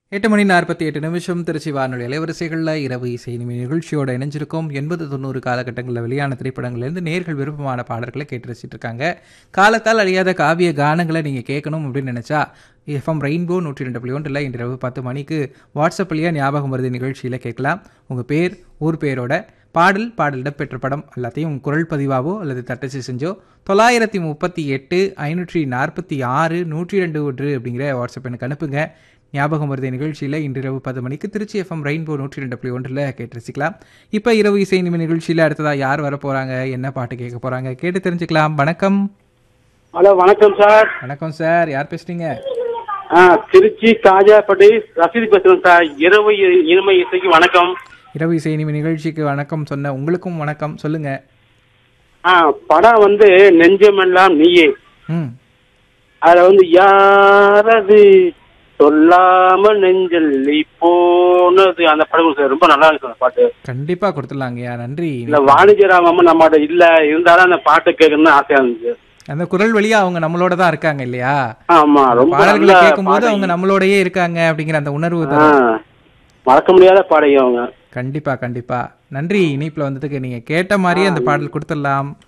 எட்டு மணி நாற்பத்தி எட்டு நிமிஷம் திருச்சி வானொலி அலைவரிசைகளில் இரவு இசை இனிமை நிகழ்ச்சியோட இணைஞ்சிருக்கோம் எண்பது தொண்ணூறு காலகட்டங்களில் வெளியான திரைப்படங்கள்லேருந்து நேர்கள் விருப்பமான பாடல்களை கேட்டு ரசிச்சிட்டு இருக்காங்க காலத்தால் அழியாத காவிய கானங்களை நீங்கள் கேட்கணும் அப்படின்னு நினச்சா எஃப்எம் ரெயின்போ நூற்றி ரெண்டு புள்ளி ஒன்றில் இன்று இரவு பத்து மணிக்கு வாட்ஸ்அப் வழியாக ஞாபகம் வருது நிகழ்ச்சியில் கேட்கலாம் உங்கள் பேர் ஊர் பேரோட பாடல் பாடல் இடம்பெற்ற படம் எல்லாத்தையும் குரல் பதிவாவோ அல்லது தட்டச்சு செஞ்சோ தொள்ளாயிரத்தி முப்பத்தி எட்டு ஐநூற்றி நாற்பத்தி ஆறு நூற்றி ரெண்டு ஒன்று அப்படிங்கிற வாட்ஸ்அப் எனக்கு அனுப்புங்க ஞாபகம் வருது நிகழ்ச்சியில் இன்று இரவு பத்து மணிக்கு திருச்சி எஃப்எம் ரெயின்போ நூற்றி ரெண்டு புள்ளி ஒன்றில் கேட்டு ரசிக்கலாம் இப்போ இரவு இசை இனிமே நிகழ்ச்சியில் அடுத்ததாக யார் வர போகிறாங்க என்ன பாட்டு கேட்க போகிறாங்க கேட்டு தெரிஞ்சுக்கலாம் வணக்கம் ஹலோ வணக்கம் சார் வணக்கம் சார் யார் பேசுறீங்க ஆ திருச்சி காஜாப்பட்டி ரசீது பேசுறேன் சார் இரவு இ- இனிமை இசைக்கு வணக்கம் இரவு இசை இனிமே நிகழ்ச்சிக்கு வணக்கம் சொன்ன உங்களுக்கும் வணக்கம் சொல்லுங்க ஆ படம் வந்து நெஞ்சமெல்லாம் நீயே ம் அதுல வந்து யாரது சொல்லாமல் நெஞ்சல் நீ போனது அந்த படம் சார் ரொம்ப நல்லா இருக்கு அந்த பாட்டு கண்டிப்பாக கொடுத்துடலாங்கய்யா நன்றி இல்ல வாணிஜராம் அம்மா நம்மகிட்ட இல்ல இருந்தாலும் அந்த பாட்டு கேட்கணும்னு ஆசையா இருந்துச்சு அந்த குரல் வழியா அவங்க நம்மளோட தான் இருக்காங்க இல்லையா ஆமா ரொம்ப பாடல்களை நல்ல கேட்கும்போது பாடகி. அவங்க நம்மளோடயே இருக்காங்க அப்படிங்கிற அந்த உணர்வு ஆ, தான் மறக்க முடியாத பாடகி அவங்க கண்டிப்பா கண்டிப்பா நன்றி இணைப்புல வந்ததுக்கு நீங்க கேட்ட மாதிரியே அந்த பாடல் கொடுத்துடலாம்